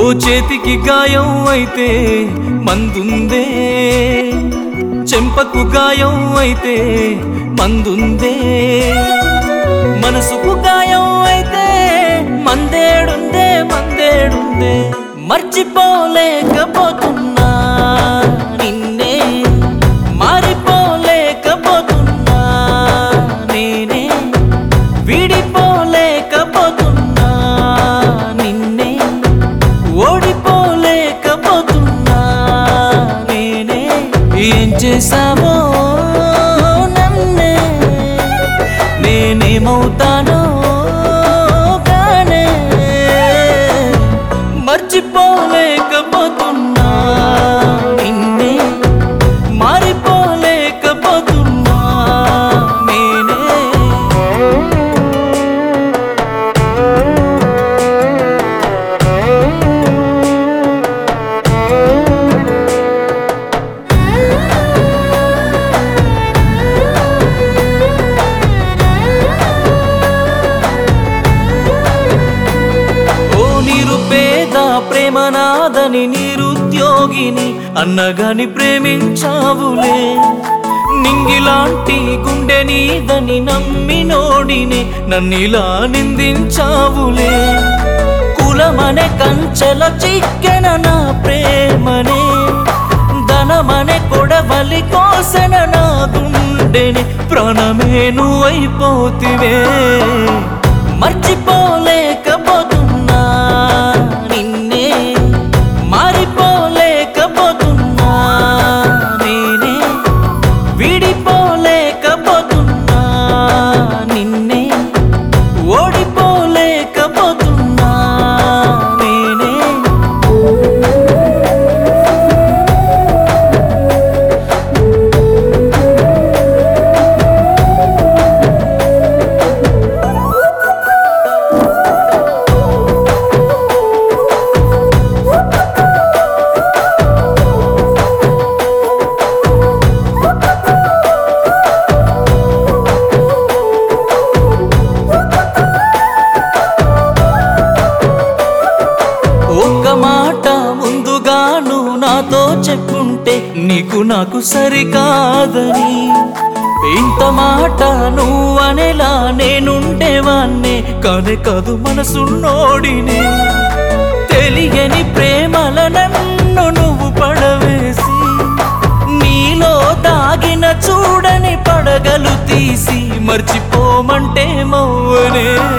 చేతికి గాయం అయితే మందుందే చెంపకు గాయం అయితే మందుందే మనసుకు గాయం అయితే మందేడుందే మందేడుందే మర్చిపోలేకపోతున్నా నిన్నే మారిపోలేకపోతున్నా నేనే విడిపోలేకపోతున్నా నిన్నే ఓడిపోలేకపోతున్నా నేనే ఏం చేసావో నన్నే నేనేమవుతానో కానే మర్చిపోలేకపోతున్నా నిన్నే మారిపోలేకపోతున్నా నేనే ఓ నిరుపేద ప్రేమనాదని నిరుద్యోగిని అన్నగాని ప్రేమించావులే నింగిలాంటి గుండె నీదని నమ్మినోడిని నన్నిలా నిందించావులే కులమనే కంచెల చిక్కెన నా ప్రేమనే ధనమనే కొడవలి కోసన నా గుండెని ప్రాణమే నువ్వైపోతివే మర్చిపోలేకపోతున్నా నిన్నే మారిపోలేకపోతున్నా నేనే విడిపోలేకపోతున్నా నిన్నే ఓడిపోలేకపోతున్నా నేనే ఒక్క మాట ముందుగాను నాతో చెప్పుంటే నీకు నాకు సరికాదని ఇంత మాట నువ్వనేలా నేనుండేవాన్నే కానే కాదు మనసున్నోడిని తెలియని ప్రేమల నన్ను నువ్వు పడవేసి నీలో దాగిన చూడని పడగలు తీసి మర్చిపోమంటే మౌనే